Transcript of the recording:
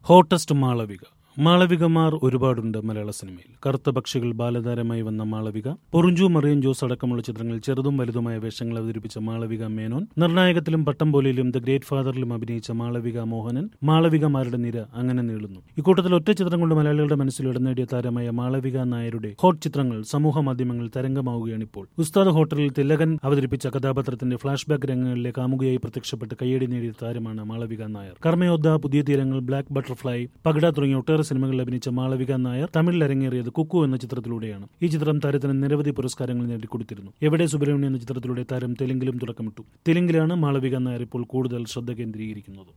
hottest Malavika മാളവികമാർ ഒരുപാടുണ്ട് മലയാള സിനിമയിൽ കറുത്ത പക്ഷികൾ ബാലതാരമായി വന്ന മാളവിക പൊറിഞ്ചു മറിയൻ ജോസ് അടക്കമുള്ള ചിത്രങ്ങളിൽ ചെറുതും വലുതുമായ വേഷങ്ങൾ അവതരിപ്പിച്ച മാളവിക മേനോൻ നിർണായകത്തിലും പട്ടം പോലെയിലും ദ ഗ്രേറ്റ് ഫാദറിലും അഭിനയിച്ച മാളവിക മോഹനൻ മാളവികമാരുടെ നിര അങ്ങനെ നീളുന്നു ഇക്കൂട്ടത്തിൽ ഒറ്റ ചിത്രം കൊണ്ട് മലയാളികളുടെ മനസ്സിൽ ഇടം നേടിയ താരമായ മാളവിക നായരുടെ ഹോട്ട് ചിത്രങ്ങൾ സമൂഹ മാധ്യമങ്ങളിൽ തരംഗമാവുകയാണ് ഇപ്പോൾ ഉസ്താദ് ഹോട്ടലിൽ തിലകൻ അവതരിപ്പിച്ച കഥാപാത്രത്തിന്റെ ഫ്ലാഷ് ബാക്ക് രംഗങ്ങളിലെ കാമുകയായി പ്രത്യക്ഷപ്പെട്ട് കയ്യടി നേടിയ താരമാണ് മാളവിക നായർ കർമ്മയോദ്ധ പുതിയ തീരങ്ങൾ ബ്ലാക്ക് ബട്ടർഫ്ലൈ പകിട തുടങ്ങിയ ഒട്ടേറെ സിനിമകളിൽ അഭിനയിച്ച മാളവിക നായർ തമിഴിൽ അരങ്ങേറിയത് കുക്കു എന്ന ചിത്രത്തിലൂടെയാണ് ഈ ചിത്രം താരത്തിന് നിരവധി പുരസ്കാരങ്ങൾ നേടിക്കൊടുത്തിരുന്നു എവിടെ സുബ്രഹ്മണ്യം എന്ന ചിത്രത്തിലൂടെ താരം തെലുങ്കിലും തുടക്കമിട്ടു തെലുങ്കിലാണ് മാളവിക നായർ ഇപ്പോൾ കൂടുതൽ ശ്രദ്ധ കേന്ദ്രീകരിക്കുന്നത്